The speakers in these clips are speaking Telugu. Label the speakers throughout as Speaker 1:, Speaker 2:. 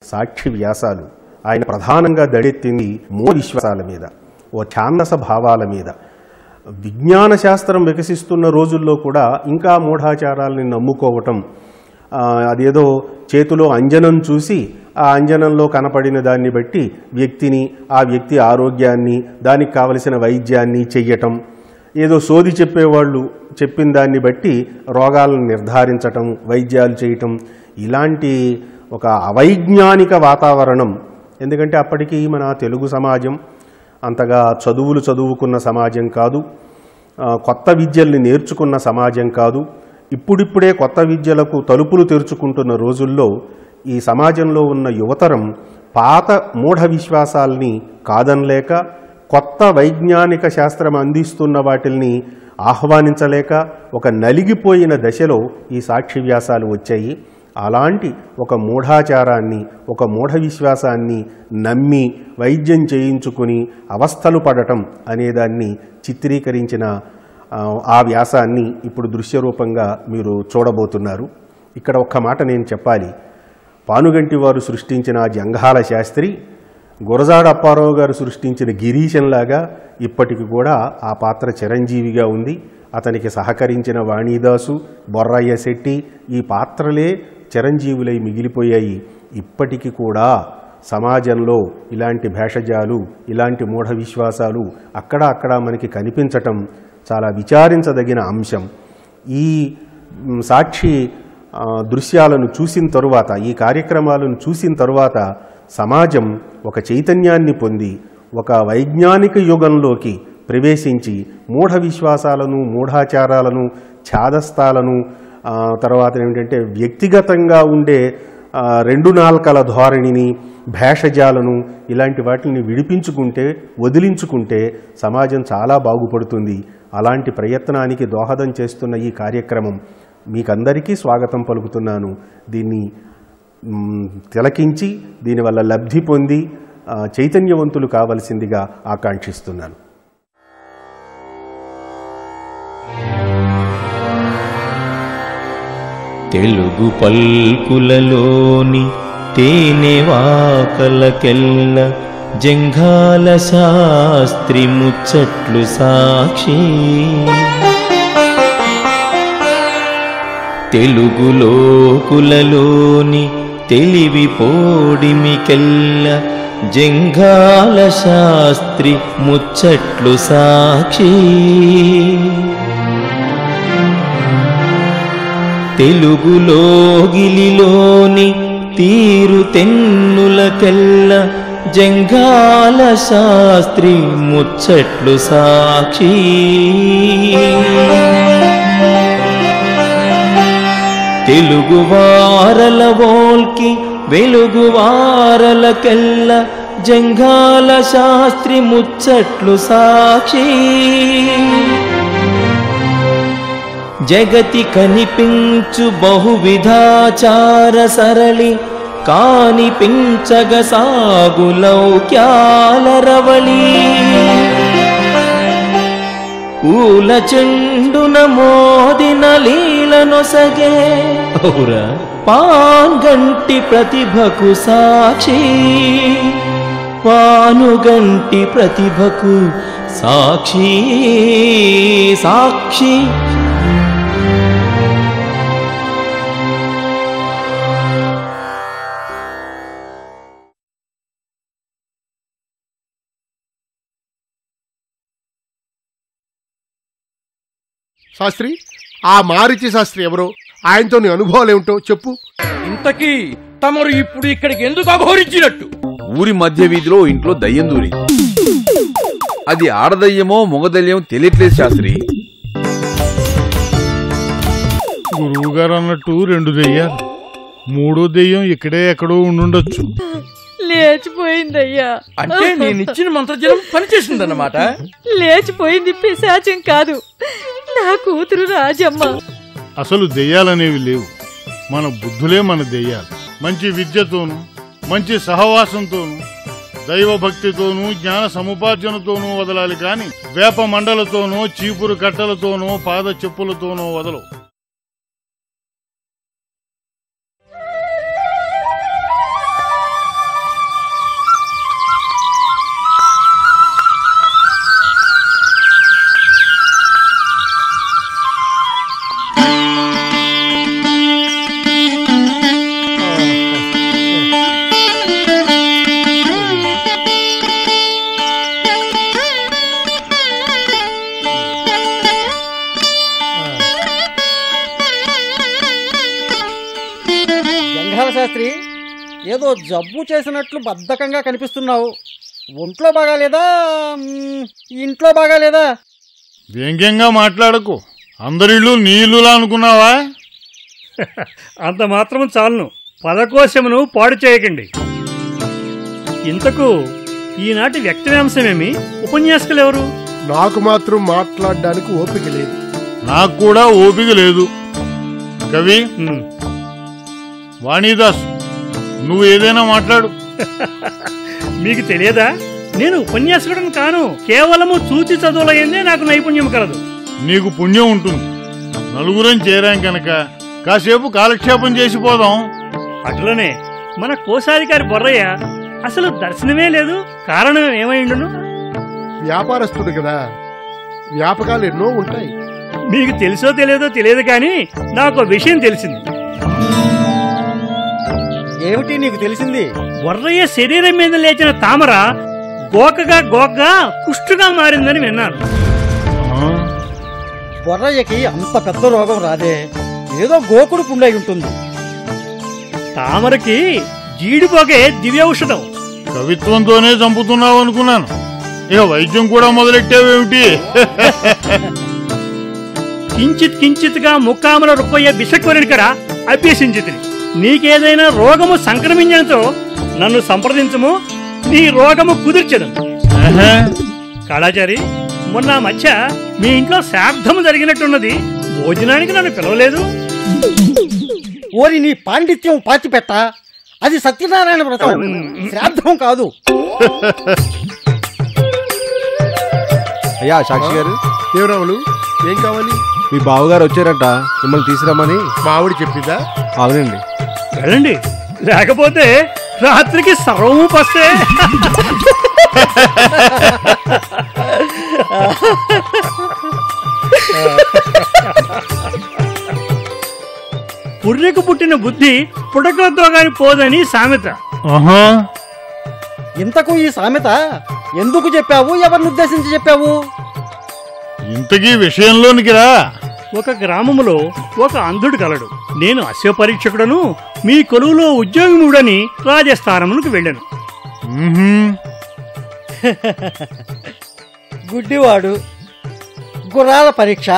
Speaker 1: సాక్షి వ్యాసాలు ఆయన ప్రధానంగా దడెత్తింది మూల విశ్వాసాల మీద ఓ ఛాందస భావాల మీద విజ్ఞాన శాస్త్రం వికసిస్తున్న రోజుల్లో కూడా ఇంకా మూఢాచారాలని నమ్ముకోవటం ఆ, అదేదో చేతిలో అంజనం చూసి ఆ అంజనంలో కనపడిన దాన్ని బట్టి వ్యక్తిని ఆ వ్యక్తి ఆరోగ్యాన్ని దానికి కావలసిన వైద్యాన్ని చెయ్యటం ఏదో సోది చెప్పేవాళ్ళు చెప్పిన దాన్ని బట్టి రోగాలను నిర్ధారించటం వైద్యాలు చేయటం ఇలాంటి ఒక అవైజ్ఞానిక వాతావరణం ఎందుకంటే అప్పటికి మన తెలుగు సమాజం అంతగా చదువులు చదువుకున్న సమాజం కాదు ఆ, కొత్త విద్యల్ని నేర్చుకున్న సమాజం కాదు ఇప్పుడిప్పుడే కొత్త విద్యలకు తలుపులు తెరుచుకుంటున్న రోజుల్లో ఈ సమాజంలో ఉన్న యువతరం పాత మూఢ విశ్వాసాల్ని కాదనలేక కొత్త వైజ్ఞానిక శాస్త్రం అందిస్తున్న వాటిల్ని ఆహ్వానించలేక ఒక నలిగిపోయిన దశలో ఈ సాక్షి వ్యాసాలు వచ్చాయి అలాంటి ఒక మూఢాచారాన్ని ఒక మూఢ విశ్వాసాన్ని నమ్మి వైద్యం చేయించుకుని అవస్థలు పడటం అనేదాన్ని చిత్రీకరించిన ఆ, ఆ వ్యాసాన్ని ఇప్పుడు దృశ్యరూపంగా మీరు చూడబోతున్నారు ఇక్కడ ఒక్క మాట నేను చెప్పాలి పానుగంటి వారు సృష్టించిన ఆ జంఘాల శాస్త్రి గురజాడ అప్పారావు గారు సృష్టించిన గిరీశంలాగా ఇప్పటికి కూడా ఆ పాత్ర చిరంజీవిగా ఉంది అతనికి సహకరించిన వాణీదాసు బొర్రయ్య శెట్టి ఈ పాత్రలే చిరంజీవులై మిగిలిపోయాయి ఇప్పటికి కూడా సమాజంలో ఇలాంటి భేషజాలు ఇలాంటి మూఢ విశ్వాసాలు అక్కడ అక్కడ మనకి కనిపించటం చాలా విచారించదగిన అంశం ఈ మ్, సాక్షి ఆ, దృశ్యాలను చూసిన తరువాత ఈ కార్యక్రమాలను చూసిన తరువాత సమాజం ఒక చైతన్యాన్ని పొంది ఒక వైజ్ఞానిక యుగంలోకి ప్రవేశించి మూఢ విశ్వాసాలను మూఢాచారాలను ఛాదస్తాలను ఆ, తర్వాత ఏమిటంటే వ్యక్తిగతంగా ఉండే ఆ, రెండు నాల్కల ధోరణిని భేషజాలను ఇలాంటి వాటిని విడిపించుకుంటే వదిలించుకుంటే సమాజం చాలా బాగుపడుతుంది అలాంటి ప్రయత్నానికి దోహదం చేస్తున్న ఈ కార్యక్రమం మీకందరికీ స్వాగతం పలుకుతున్నాను దీన్ని మ్, తిలకించి దీనివల్ల లబ్ధి పొంది ఆ, చైతన్యవంతులు కావలసిందిగా ఆకాంక్షిస్తున్నాను
Speaker 2: తెలుగు పల్కులలోని తేనెవాకలకెల్ల జంఘాల శాస్త్రి ముచ్చట్లు సాక్షి తెలుగులోకులలోని తెలివి పోడిమికెల్ల జంఘాల శాస్త్రి ముచ్చట్లు సాక్షి తెలుగులోగిలిలోని తీరు తెన్నులకెల్ల జంఘాల శాస్త్రి ముచ్చట్లు సాక్షి తెలుగు వారల వోల్కి వెలుగు వారలకెల్ల జంఘాల శాస్త్రి ముచ్చట్లు సాక్షి జగతి కనిపించు బహువిధాచార సరళి కానిపించగ సాగు లౌక్యాల రవళి పూల చెండున మోదిన లీలనొసగే ఔరా పాన్గంటి ప్రతిభకు సాక్షి పానుగంటి ప్రతిభకు సాక్షి సాక్షి
Speaker 3: శాస్త్రి ఆ మారిచి శాస్త్రి ఎవరో ఆయనతో నీ అనుభవాలు ఏమిటో చెప్పు
Speaker 4: ఇంతకీ తమరు ఇప్పుడు ఇక్కడికి ఎందుకు అఘోరించినట్టు
Speaker 5: ఊరి మధ్య వీధిలో ఇంట్లో దయ్యం దూరి అది ఆడదయ్యమో మొగదయ్యమో తెలియట్లేదు శాస్త్రి
Speaker 6: గురువు గారు అన్నట్టు రెండు దెయ్యాలు మూడో దెయ్యం ఇక్కడే ఎక్కడో ఉండుండొచ్చు
Speaker 7: లేచిపోయిందయ్యా
Speaker 4: అంటే నేను ఇచ్చిన మంత్రజలం పనిచేసిందన్నమాట
Speaker 7: లేచిపోయింది పిశాచం కాదు నా కూతురు రాజమ్మ
Speaker 6: అసలు దెయ్యాలనేవి లేవు మన బుద్ధులే మన దెయ్యాలు మంచి విద్యతోనూ మంచి సహవాసంతోనూ దైవ భక్తితోనూ జ్ఞాన సముపార్జనతోనూ వదలాలి కాని వేప మండలతోనూ చీపురు కట్టలతోనూ పాద చెప్పులతోనూ వదలవు
Speaker 8: వ్యాపార శాస్త్రి ఏదో జబ్బు చేసినట్లు బద్ధకంగా కనిపిస్తున్నావు ఒంట్లో బాగాలేదా మ్, ఇంట్లో బాగాలేదా
Speaker 6: వ్యంగ్యంగా మాట్లాడకు అందరిళ్ళు నీ ఇల్లులా అనుకున్నావా
Speaker 9: అంత మాత్రం చాలును పదకోశమును పాడు చేయకండి ఇంతకు ఈనాటి వ్యక్తవ్యాంశమేమి ఉపన్యాసకులు ఎవరు
Speaker 3: నాకు మాత్రం మాట్లాడడానికి ఓపిక లేదు
Speaker 6: నాకు కూడా ఓపిక లేదు కవి వాణిదాస్ నువ్వు ఏదైనా మాట్లాడు
Speaker 9: మీకు తెలియదా నేను ఉపన్యాసకుడని కాను కేవలము చూచి చదువులయ్యిందే నాకు నైపుణ్యం కలదు
Speaker 6: నీకు పుణ్యం ఉంటుంది నలుగురం చేరాం కనుక కాసేపు కాలక్షేపం చేసిపోదాం
Speaker 9: అట్లనే మన కోశాధికారి బొర్రయ్య అసలు దర్శనమే లేదు కారణం ఏమైండును
Speaker 3: వ్యాపారస్తుడు కదా వ్యాపకాలు ఎన్నో ఉంటాయి
Speaker 9: మీకు తెలుసో తెలియదో తెలియదు కానీ నాకు ఒక విషయం తెలిసింది
Speaker 8: ఏమిటి నీకు తెలిసింది
Speaker 9: బొర్రయ్య శరీరం మీద లేచిన తామర గోకగా గోకగా కుష్టుగా మారిందని విన్నాను
Speaker 8: బొర్రయ్యకి అంత పెద్ద రోగం రాదే ఏదో గోకుడు పుండై ఉంటుంది
Speaker 9: తామరకి జీడిపోగే దివ్య ఔషధం
Speaker 6: కవిత్వంతోనే చంపుతున్నావు అనుకున్నాను ఇక వైద్యం కూడా మొదలెట్టావేమిటి
Speaker 9: కించిత్ కించిత్గా ముక్కామల రుక్కయ్య బిషక్వరునికడ అభ్యసించితిని నీకేదైనా రోగము సంక్రమించడంతో నన్ను సంప్రదించము నీ రోగము కుదిర్చదు కాళాచారి మొన్న ఆ మధ్య మీ ఇంట్లో శాబ్దము జరిగినట్టున్నది భోజనానికి నన్ను పిలవలేదు
Speaker 8: ఓరి నీ పాండిత్యం పాతిపెట్ట అది సత్యనారాయణ వ్రతం శ్రాద్ధం కాదు
Speaker 10: అయ్యా సాక్షి గారు
Speaker 3: దేవరాములు ఏం కావాలి
Speaker 10: మీ బావగారు వచ్చారట మిమ్మల్ని తీసుకురమ్మని
Speaker 3: మా ఆవిడ చెప్పిందా
Speaker 10: అవునండి
Speaker 9: వెళ్ళండి లేకపోతే రాత్రికి సర్వము పస్తే పుర్రెకు పుట్టిన బుద్ధి పుడకలతో గాని పోదని సామెత
Speaker 6: ఆహా
Speaker 8: ఇంతకు ఈ సామెత ఎందుకు చెప్పావు ఎవరిని ఉద్దేశించి చెప్పావు
Speaker 6: ఇంతకీ విషయంలోనికి రా
Speaker 9: ఒక గ్రామములో ఒక అంధుడు కలడు నేను అశ్వ పరీక్షకుడను మీ కొలువులో ఉద్యోగముడని రాజస్థానమునకు వెళ్ళాను
Speaker 8: గుడ్డివాడు గుర్రాల పరీక్ష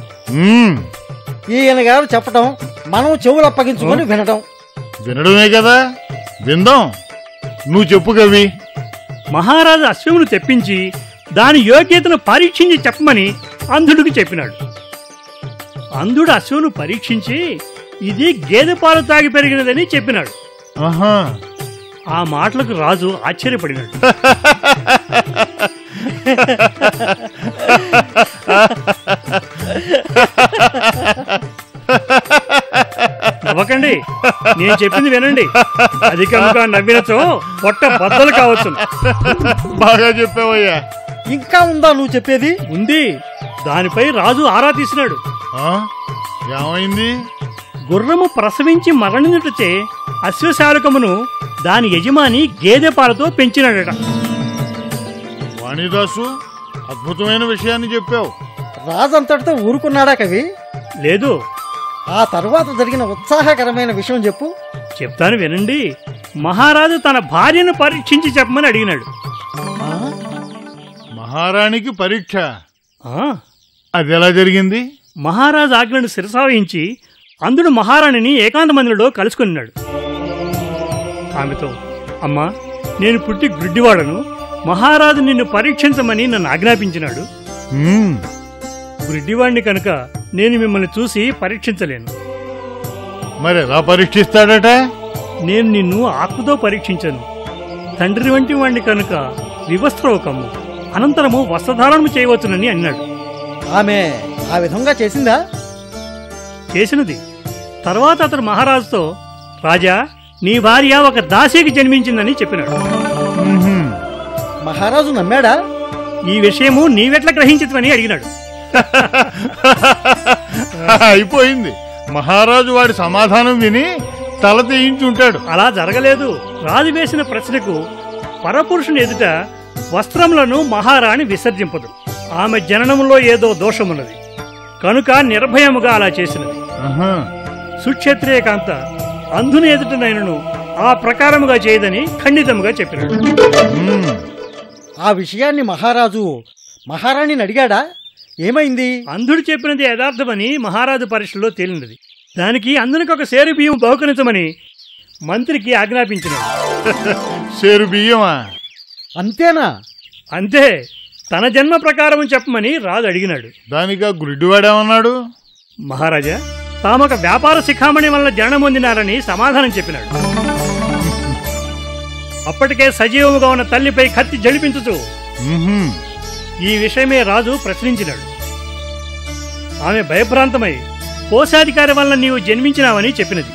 Speaker 8: ఈయన గారు చెప్పటం మనం చెవులు అప్పగించుకొని వినటం
Speaker 6: వినడమే కదా విందాం నువ్వు చెప్పు కవి
Speaker 9: మహారాజు అశ్వమును తెప్పించి దాని యోగ్యతను పరీక్షించి చెప్పమని అంధుడికి చెప్పినాడు అంధుడు అశ్వను పరీక్షించి ఇది గేదె పాలు తాగి పెరిగినదని చెప్పినాడు
Speaker 6: ఆహా
Speaker 9: ఆ మాటలకు రాజు ఆశ్చర్యపడినాడు నవ్వకండి నేను చెప్పింది వినండి అధికంగా నవ్వినచో పొట్ట బద్దలు కావచ్చు
Speaker 6: బాగా చెప్పావయ్యా
Speaker 8: ఇంకా ఉందా నువ్వు చెప్పేది
Speaker 9: ఉంది దానిపై రాజు ఆరా తీసినాడు
Speaker 6: ఆ? ఏమైంది
Speaker 9: గుర్రము ప్రసవించి మరణించుటచే అశ్వశాలకమును దాని యజమాని గేదె పాలతో పెంచినాడట
Speaker 6: వాణిదాసు అద్భుతమైన విషయాన్ని చెప్పావు
Speaker 8: రాజంతటితో ఊరుకున్నాడా కవి
Speaker 9: లేదు
Speaker 8: ఆ తర్వాత జరిగిన ఉత్సాహకరమైన విషయం చెప్పు
Speaker 9: చెప్తాను వినండి మహారాజు తన భార్యను పరీక్షించి చెప్పమని అడిగినాడు
Speaker 6: మహారాణికి పరీక్ష
Speaker 9: ఆ,
Speaker 6: అది ఎలా జరిగింది
Speaker 9: మహారాజు ఆజ్ఞను శిరసావహించి అందుడు మహారాణిని ఏకాంత మందిరంలో కలుసుకున్నాడు ఆమెతో అమ్మా నేను పుట్టి గుడ్డివాడను మహారాజు నిన్ను పరీక్షించమని నన్ను ఆజ్ఞాపించినాడు
Speaker 6: హ్మ్,
Speaker 9: గుడ్డివాడిని కనుక నేను మిమ్మల్ని చూసి పరీక్షించలేను
Speaker 6: మరి ఎలా పరీక్షిస్తాడట
Speaker 9: నేను నిన్ను ఆత్మతో పరీక్షించను తండ్రి వంటి వాణ్ణి కనుక వివస్త్రవకము అనంతరము వస్త్రధారణము చేయవచ్చునని అన్నాడు
Speaker 8: ఆమె ఆ విధంగా చేసిందా
Speaker 9: చేసినది తర్వాత అతడు మహారాజుతో రాజా నీ భార్య ఒక దాసికి జన్మించిందని చెప్పినాడు
Speaker 8: మహారాజు నమ్మాడా
Speaker 9: ఈ విషయము నీవెట్లా గ్రహించితవని అడిగినాడు
Speaker 6: అయిపోయింది మహారాజు వాడి సమాధానం విని తల తీయించుంటాడు
Speaker 9: అలా జరగలేదు రాజు వేసిన ప్రశ్నకు పరపురుషుని ఎదుట వస్త్రములను మహారాణి విసర్జింపదు ఆమె జననములో ఏదో దోషమున్నది కనుక నిర్భయముగా అలా చేసినది
Speaker 6: ఆహా.
Speaker 9: సుక్షత్రియకాంత అంధుని ఎదుటనైనను ఆ ప్రకారముగా చేయదని ఖండితముగా చెప్పినాడు
Speaker 8: ఆ విషయాన్ని మహారాజు మహారాణిని అడిగాడా ఏమైంది
Speaker 9: అంధుడు చెప్పినది యథార్థమని మహారాజు పరీక్షలో తేలినది దానికి అందునికి ఒక సేరు బియ్యం బహుకరించమని మంత్రికి ఆజ్ఞాపించినాడు
Speaker 6: సేరు బియ్యమా
Speaker 8: అంతేనా
Speaker 9: అంతే తన జన్మ ప్రకారం చెప్పమని రాజు అడిగినాడు
Speaker 6: దానిగా గుడ్డివాడేమన్నాడు
Speaker 9: మహారాజా తామొక వ్యాపార శిఖామణి వల్ల జననం పొందినారని సమాధానం చెప్పినాడు అప్పటికే సజీవముగా ఉన్న తల్లిపై కత్తి జడిపించుచు
Speaker 6: ఉహుం.
Speaker 9: ఈ విషయమే రాజు ప్రశ్నించినాడు ఆమె భయభ్రాంతమై కోశాధికారి వల్ల నీవు జన్మించినావని చెప్పినది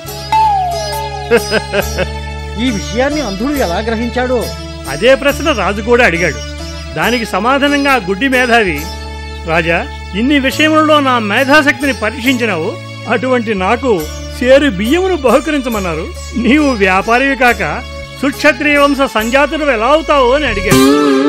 Speaker 8: ఈ విషయాన్ని అంధుడు ఎలా గ్రహించాడో
Speaker 9: అదే ప్రశ్న రాజు కూడా అడిగాడు దానికి సమాధానంగా ఆ గుడ్డి మేధావి రాజా ఇన్ని విషయములలో నా మేధాశక్తిని పరీక్షించినావు అటువంటి నాకు సేరు బియ్యమును బహుకరించమన్నారు నీవు వ్యాపారివి కాక సుక్షత్రియ వంశ సంజాతుడు ఎలా అవుతావు అని అడిగాడు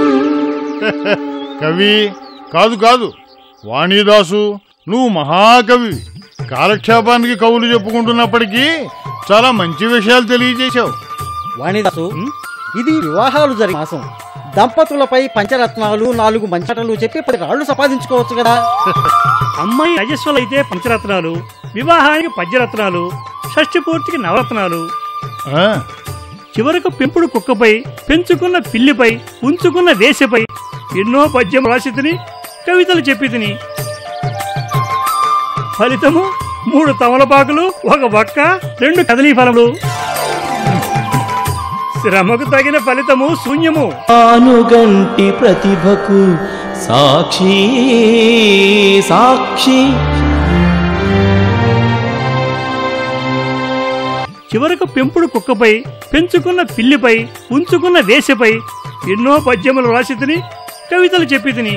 Speaker 6: కవి కాదు కాదు వాణిదాసు నువ్వు మహాకవి కాలక్షేపానికి కవులు చెప్పుకుంటున్నప్పటికీ చాలా మంచి విషయాలు తెలియజేశావు
Speaker 8: వాణిదాసు ఇది వివాహాలు జరిగే మాసం దంపతులపై పంచరత్నాలు నాలుగు మంచటలు చెప్పి పది రాళ్లు సంపాదించుకోవచ్చు కదా
Speaker 9: అమ్మాయి రజస్వలైతే పంచరత్నాలు వివాహానికి పద్యరత్నాలు షష్ఠి పూర్తికి నవరత్నాలు
Speaker 6: ఆ,
Speaker 9: చివరకు పెంపుడు కుక్కపై పెంచుకున్న పిల్లిపై ఉంచుకున్న వేసెపై ఎన్నో పద్యం రాసి తిని కవితలు చెప్పి తిని ఫలితము మూడు తమలపాకులు ఒక బక్క రెండు కదలీ ఫలములు శ్రమకు తగిన ఫలితము శూన్యము
Speaker 2: ఆనుగంటి ప్రతిభకు సాక్షి సాక్షి
Speaker 9: చివరకు పెంపుడు కుక్కపై పెంచుకున్న పిల్లిపై ఉంచుకున్న వేసెపై ఎన్నో పద్యములు రాసి తిని కవితలు చెప్పి తిని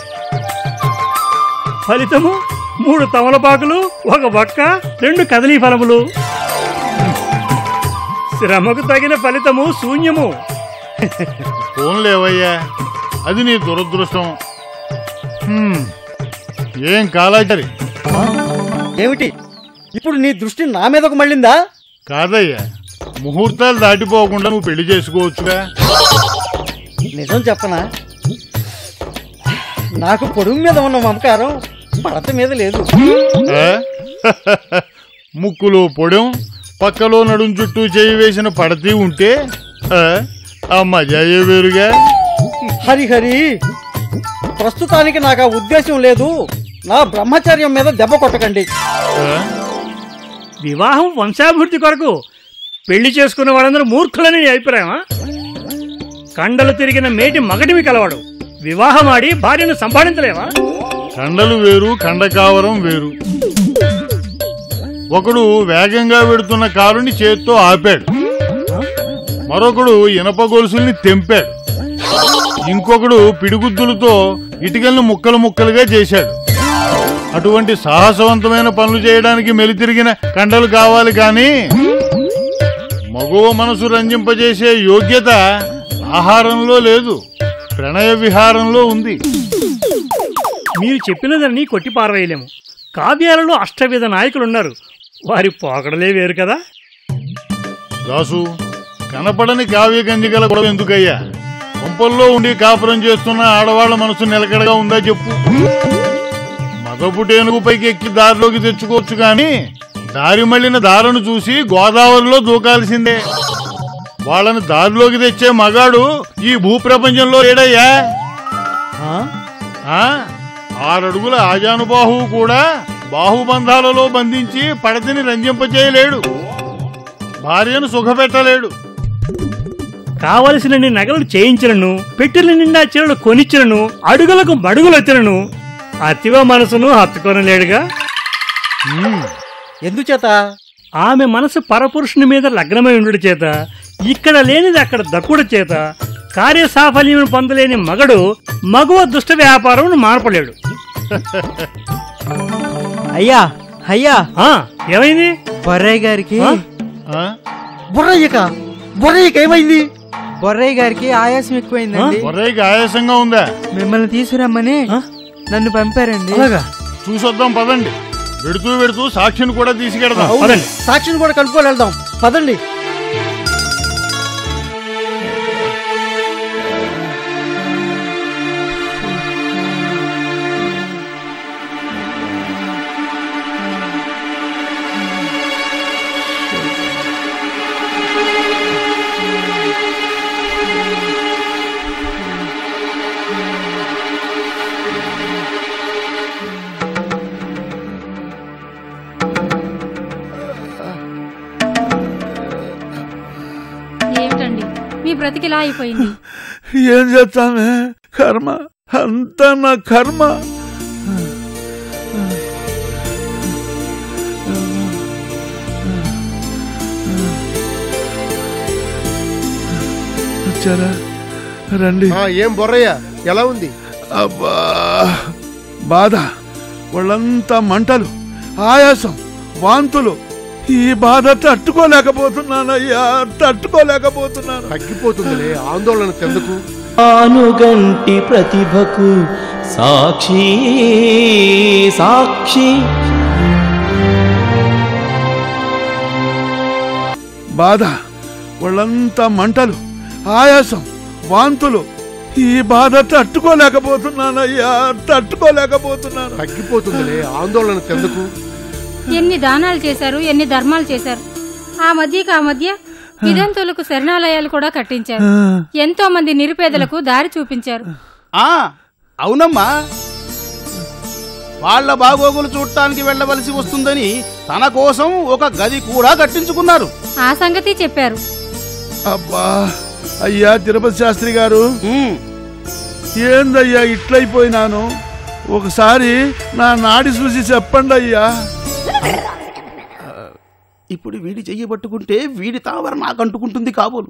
Speaker 9: ఫలితము మూడు తమలపాకులు ఒక బక్క రెండు కదలీ ఫలములు శ్రమకు తగిన ఫలితము శూన్యము
Speaker 6: పోన్లేవయ్యా అది నీ దురదృష్టం హ్మ్. ఏం కాలాచారి
Speaker 8: ఏమిటి ఇప్పుడు నీ దృష్టి నా మీదకు మళ్ళిందా
Speaker 6: కాదయ్యా ముహూర్తాలు దాటిపోకుండా నువ్వు పెళ్లి చేసుకోవచ్చుగా
Speaker 8: నిజం చెప్పనా నాకు పొడుగు మీద ఉన్న మమకారం పడత మీద లేదు
Speaker 6: ఆ? ముక్కులో పొడెం పక్కలో నడుం చుట్టూ చేయి వేసిన పడతీ ఉంటే ఆ? ఆ మజాయే వేరుగా
Speaker 8: హరి హరి ప్రస్తుతానికి నాకు ఆ ఉద్దేశం లేదు నా బ్రహ్మచర్యం మీద దెబ్బ కొట్టకండి
Speaker 9: వివాహం వంశాభివృద్ధి కొరకు పెళ్లి చేసుకున్న వాళ్ళందరూ మూర్ఖులని నీ అభిప్రాయమా కండలు తిరిగిన మేటి మగటివి కలవాడు వివాహమాడి భార్యను సంపాదించలేవా
Speaker 6: కండలు వేరు కండకావరం వేరు ఒకడు వేగంగా వెడుతున్న కారుని చేత్తో ఆపాడు మరొకడు ఇనప గొలుసుల్ని తెంపాడు ఇంకొకడు పిడిగుద్దులతో ఇటుకల్ని ముక్కలు ముక్కలుగా చేశాడు అటువంటి సాహసవంతమైన పనులు చేయడానికి మెలితిరిగిన కండలు కావాలి కానీ మగవ మనసు రంజింపజేసే యోగ్యత ఆహారంలో లేదు ప్రణయ విహారంలో ఉంది
Speaker 9: మీరు చెప్పినదాన్ని కొట్టి పారవేయలేము కావ్యాలలో అష్టవిధ నాయకులున్నారు వారి పోకడలే వేరు కదా
Speaker 6: దాసు కనపడని కావ్య గంజిగల గొడవ ఎందుకయ్యా కొంపల్లో ఉండి కాపురం చేస్తున్న ఆడవాళ్ల మనసు నిలకడగా ఉందా చెప్పు మగపుటేనుగు పైకి ఎక్కి దారిలోకి తెచ్చుకోవచ్చు కానీ దారి మళ్ళిన దారను చూసి గోదావరిలో దూకాల్సిందే వాళ్ళని దారిలోకి తెచ్చే మగాడు ఈ భూప్రపంచంలో ఏడయ్యా ఆ? ఆరడుగుల ఆజానుబాహువు కూడా బాహుబంధాలలో బంధించి పడతిని రంజింపచేయలేడు భార్యను సుఖపెట్టలేడు
Speaker 9: కావలసినన్ని నగలు చేయించినను పెట్టెల నిండా చీరలు కొనిచ్చినను అడుగులకు మడుగులు వచ్చినను అతివ మనసును హత్తుకొనలేడుగా
Speaker 8: ఎందుచేత
Speaker 9: ఆమె మనసు పరపురుషుని మీద లగ్నమై ఉండుట చేత ఇక్కడ లేనిది అక్కడ దక్కుడు చేత కార్యసాఫల్యం పొందలేని మగడు మగువ దుష్ట వ్యాపారం మానపలేడు
Speaker 11: అయ్యా అయ్యా
Speaker 9: ఆ, ఏమైంది
Speaker 11: బొర్రయ్య గారికి
Speaker 8: బుర్రయ్యక బుర్రయ్యక ఏమైంది
Speaker 11: బొర్రయ్య గారికి ఆయాసం ఎక్కువైందండి
Speaker 6: బొర్రయ్యకి ఆయాసంగా ఉందా
Speaker 11: మిమ్మల్ని తీసుకురమ్మని నన్ను పంపారండి
Speaker 6: చూసొద్దాం పదండి పెడుతూ పెడుతూ సాక్షిని కూడా తీసుకెడదాం
Speaker 8: అవును, సాక్షిని కూడా కనుక్కొని వెళ్దాం పదండి
Speaker 12: ఏమిటండి మీ బ్రతికిలా అయిపోయింది
Speaker 5: ఏం చేస్తామే కర్మ అంతా నా కర్మ వచ్చారా రండి
Speaker 3: ఆ, ఏం బొర్రయ్య ఎలా ఉంది
Speaker 5: అబ్బా బాధ వాళ్ళంతా మంటలు ఆయాసం వాంతులు ఈ బాధ తట్టుకోలేకపోతున్నానయ్యా తట్టుకోలేకపోతున్నాను
Speaker 3: తగ్గిపోతుందిలే ఆందోళన చెందుకు
Speaker 2: ఆనుగంటి ప్రతిభకు సాక్షి సాక్షి
Speaker 5: బాధ వాళ్ళంతా మంటలు ఆయాసం వాంతులు ఈ బాధ తట్టుకోలేకపోతున్నానయ్యా తట్టుకోలేకపోతున్నాను
Speaker 3: తగ్గిపోతుందిలే ఆందోళన చెందుకు
Speaker 12: ఎన్ని దానాలు చేశారు ఎన్ని ధర్మాలు చేశారు ఆ మధ్యకి ఆ మధ్య విదంతులకు శరణాలయాలు కూడా కట్టించారు ఎంతో మంది నిరుపేదలకు దారి చూపించారు
Speaker 13: ఆ అవునమ్మా వాళ్ళ బాగోగులు చూడటానికి వెళ్ళవలసి వస్తుందని తన కోసం ఒక గది కూడా కట్టించుకున్నారు
Speaker 12: ఆ సంగతి చెప్పారు
Speaker 5: అబ్బా అయ్యా తిరుపతి శాస్త్రి గారు ఏందయ్యా ఇట్లయిపోయినాను ఒకసారి నా నాడి చూసి చెప్పండి అయ్యా
Speaker 13: ఇప్పుడు వీడి చెయ్యి పట్టుకుంటే వీడి తావర నాకు అంటుకుంటుంది కాబోలు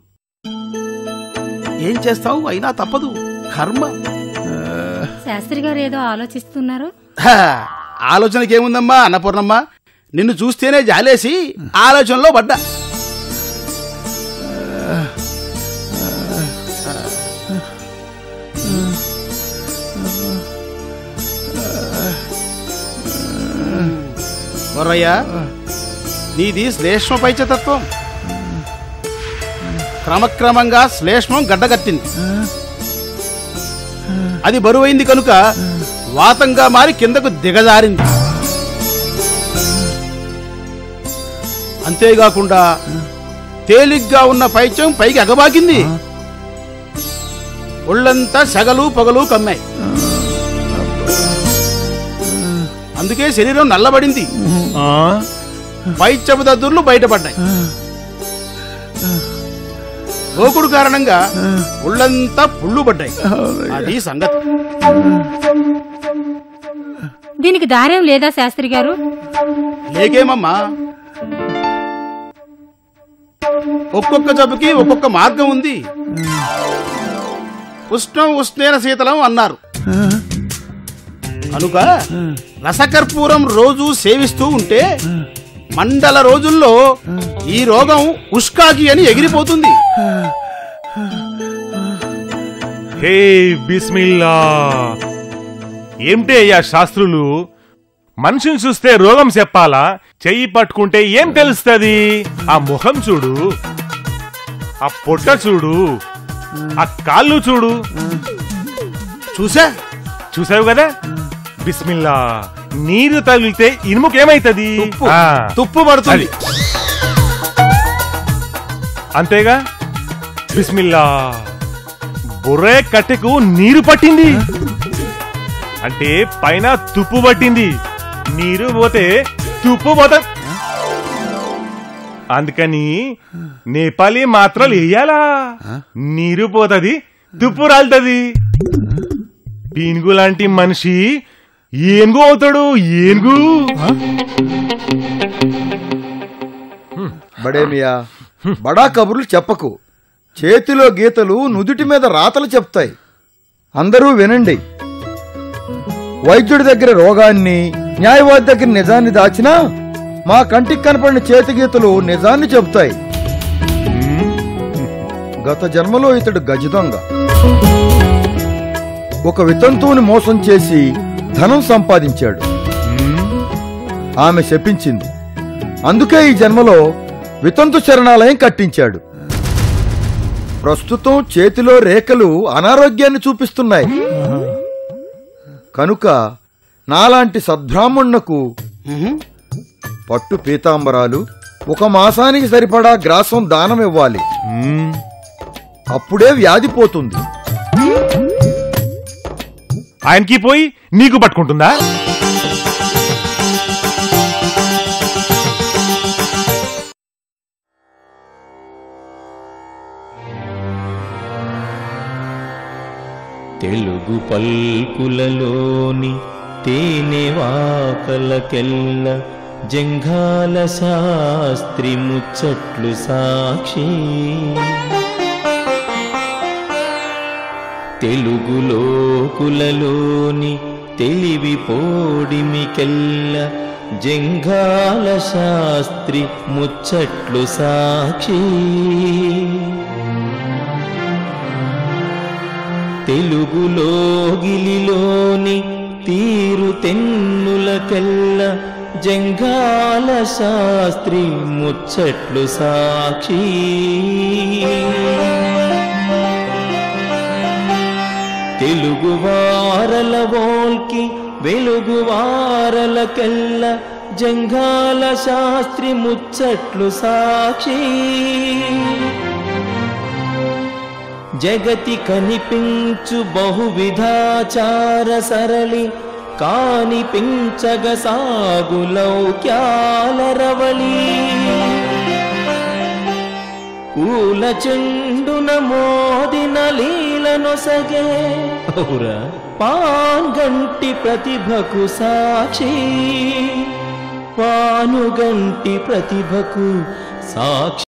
Speaker 13: ఏం చేస్తావు అయినా తప్పదు కర్మ
Speaker 12: శాస్త్రి గారు ఏదో ఆలోచిస్తున్నారు
Speaker 13: హా, ఆలోచనకేముందమ్మా అన్నపూర్ణమ్మ నిన్ను చూస్తేనే జాలేసి ఆలోచనలో పడ్డా బొర్రయ్య నీది శ్లేష్మ పైచతత్వం క్రమక్రమంగా శ్లేష్మం గడ్డగట్టింది అది బరువైంది కనుక వాతంగా మారి కిందకు దిగజారింది అంతేకాకుండా తేలిగ్గా ఉన్న పైచం పైకి ఎగబాకింది ఒళ్ళంతా సెగలు పొగలు కమ్మాయి అందుకే శరీరం నల్లబడింది పైచపు దద్దుర్లు బయటపడ్డాయి గోకుడు కారణంగా ఒళ్ళంతా పుళ్ళు పడ్డాయి అది సంగతి
Speaker 12: దీనికి దారేం లేదా శాస్త్రి గారు
Speaker 13: లేకేమమ్మా ఒక్కొక్క జబ్బుకి ఒక్కొక్క మార్గం ఉంది ఉష్ణం ఉష్ణేన శీతలం అన్నారు కనుక రసకర్పూరం రోజు సేవిస్తూ ఉంటే మండల రోజుల్లో ఈ రోగం ఉష్కాకి అని ఎగిరిపోతుంది
Speaker 14: హే బిస్మిల్లా ఏమిటి అయ్యా శాస్త్రులు మనిషిని చూస్తే రోగం చెప్పాలా చెయ్యి పట్టుకుంటే ఏం తెలుస్తుంది ఆ ముఖం చూడు ఆ పొట్ట చూడు ఆ కాళ్ళు చూడు
Speaker 13: చూసా
Speaker 14: చూసావు కదా బిస్మిల్లా నీరు తగిలితే ఇనుముకేమైతుంది ఆ,
Speaker 13: తుప్పు పడుతుంది
Speaker 14: అది. అంతేగా బిస్మిల్లా బుర్రే కట్టెకు నీరు పట్టింది అంటే పైన తుప్పు పట్టింది నీరు పోతే తుప్పు పోత అందుకని నేపాలి మాత్రాలు వేయాలా నీరు పోతది తుప్పు రాలుతుంది పీనుగు లాంటి మనిషి ఏనుగు అవుతాడు ఏనుగు
Speaker 15: బడేమియా బడా కబుర్లు చెప్పకు చేతిలో గీతలు నుదుటి మీద రాతలు చెప్తాయి అందరూ వినండి వైద్యుడి దగ్గర రోగాన్ని న్యాయవాది దగ్గర నిజాన్ని దాచినా మా కంటికి కనపడిన చేతి గీతలు నిజాన్ని చెబుతాయి గత జన్మలో ఇతడు గజ దొంగ ఒక వితంతువుని మోసం చేసి ధనం సంపాదించాడు ఆమె శపించింది అందుకే ఈ జన్మలో వితంతు శరణాలయం కట్టించాడు ప్రస్తుతం చేతిలో రేఖలు అనారోగ్యాన్ని చూపిస్తున్నాయి కనుక నాలాంటి సద్బ్రాహ్మణునకు పట్టు పీతాంబరాలు ఒక మాసానికి సరిపడా గ్రాసం దానం ఇవ్వాలి అప్పుడే వ్యాధి పోతుంది
Speaker 14: ఆయనకి పోయి నీకు పట్టుకుంటుందా
Speaker 2: తెలుగు పల్కులలోని తేనెవాకలకెల్ల జంఘాల శాస్త్రి ముచ్చట్లు సాక్షి తెలుగులోకులలోని తెలివి పోడిమికెల్ల జంఘాల శాస్త్రి ముచ్చట్లు సాక్షి తెలుగులోగిలిలోని తీరు తెన్నులకెల్ల జంఘాల శాస్త్రి ముచ్చట్లు సాక్షి తెలుగు వారల వోల్కి వెలుగు వారలకెల్ల జంఘాల శాస్త్రి ముచ్చట్లు సాక్షి జగతి కనిపించు బహువిధాచార సరళి కానిపించగ సాగు లౌక్యాల రవళి కూల చెండున మోదిన లీలనొసగే ఔరా పాన్గంటి ప్రతిభకు సాక్షి పానుగంటి ప్రతిభకు సాక్షి